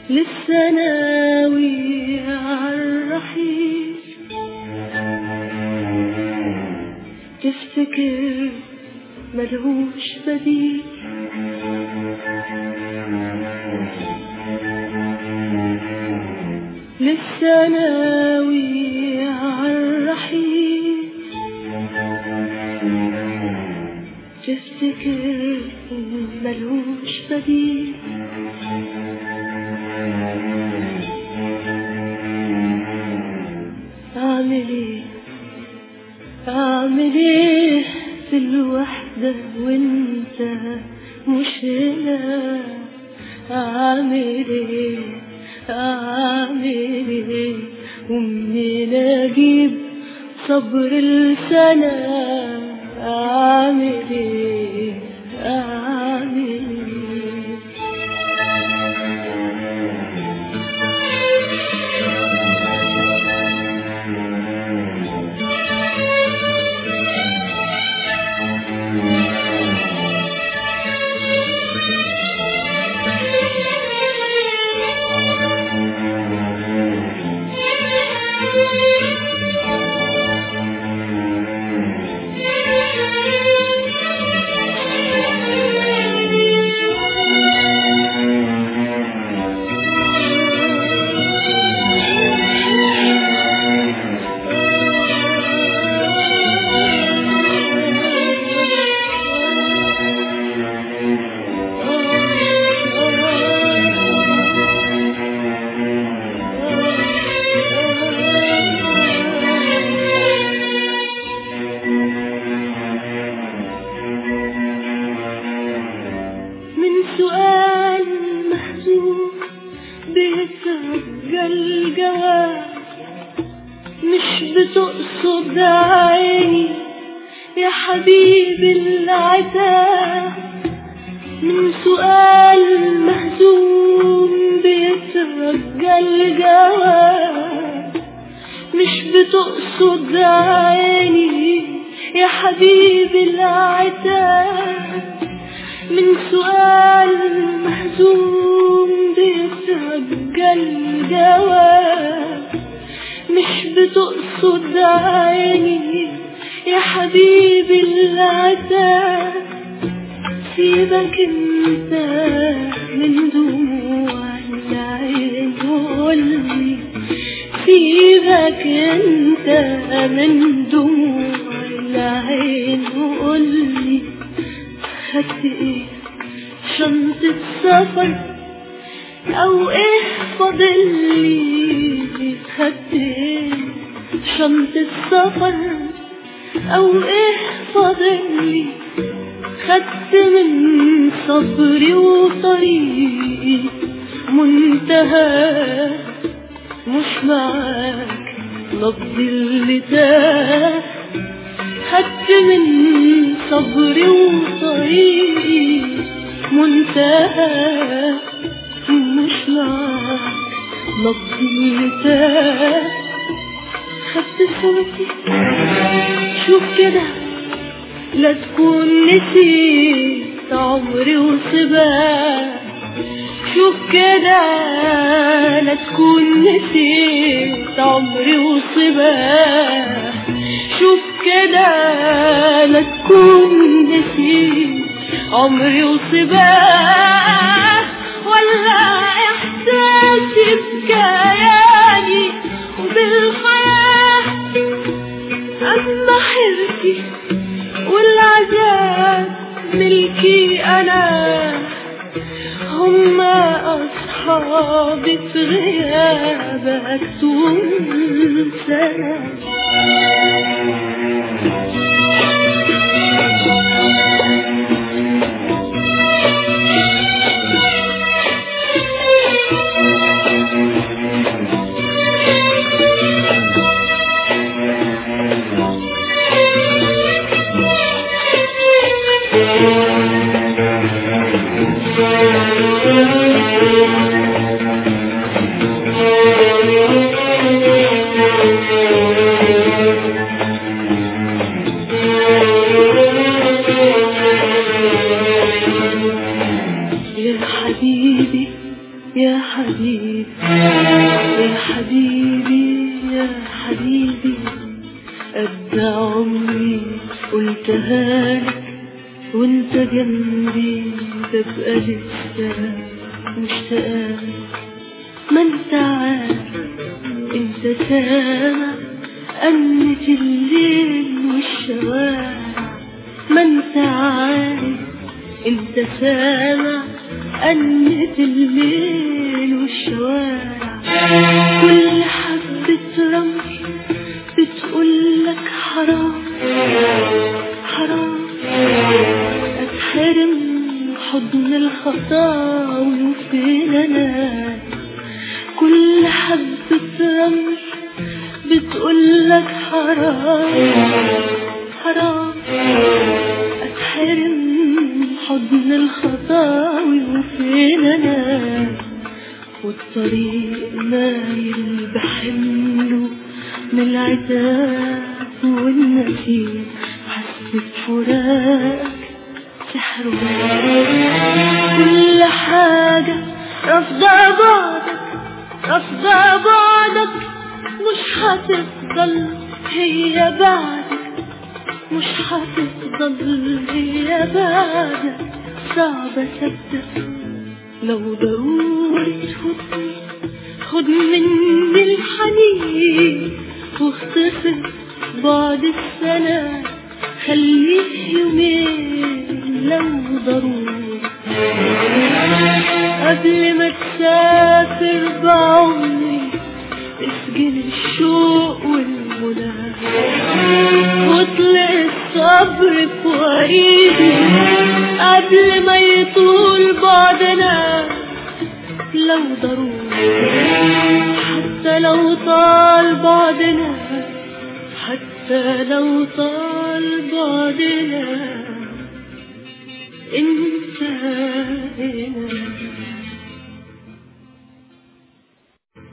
لسه ناوي عالرحيل تفتكر ملهوش بديل لسه ناوي عالرحيل تفتكر ملهوش بديل أعمل إيه أعمل إيه في الوحدة وأنت مش هنا أعمل إيه أعمل إيه ومنين أجيب صبر السنة أعمل إيه أعمل إيه من سؤال محزون بيترجى الجواب مش بتقصد عيني يا حبيبي العتاب من سؤال مهزوم بيترجى الجواب مش بتقصد عيني يا حبيبي العتاب من سؤال محزون بيترجى الجواب مش بتقصد عيني يا حبيبي العتاب سيبك انت من دموع العين وقولي سيبك انت من دموع العين وقولي خدت ايه شنطة سفر او ايه فاضل لي خدت ايه شنطة سفر او ايه فاضل لي خدت من صبري وطريقي منتهى مش معاك نبض اللي تاه خدت من صبري وطريقي منتهى مش معاك نبض اللي تاه خدت صوتي شوف كده لا تكون نسيت عمري وسباك شوف كده لا تكون نسيت عمري وصباك شوف كده لا تكون نسيت عمري وصباك ولا احساسي بكياني وبالحياه اما حيرتي والعذاب ملكي انا هما أصحابي في غيابك طول سنة يا حبيبي يا حبيبي يا حبيبي يا حبيبي قد عمري قلتها لك وانت جنبي تبقى لسه مشتاقة ما انت عارف انت سامع أنة الليل والشوارع ما انت عارف انت سامع أنة الليل والشوارع كل حبة رمل بتقول لك حرام حرام أتحرم حضن الخطاوي وفين أنا كل حبة رمل بتقول لك حرام حرام أتحرم حضن الخطاوي وفين أنا والطريق مايل بحمله من العتاب والنسيم حسيت فراقك سحر كل حاجة رافضة بعدك رافضة بعدك مش هتفضل هي بعدك مش هتفضل هي بعدك صعب اصدق لو ضروري تفوتني خد مني الحنين واختصر بعد السنة خليه يومين لو ضروري قبل ما تسافر بعمري اسجن الشوق والمنى واطلع الصبر في وريدي قبل ما يطول بعدنا لو ضروري حتى لو طال بعدنا حتى لو طال بعدنا انت هنا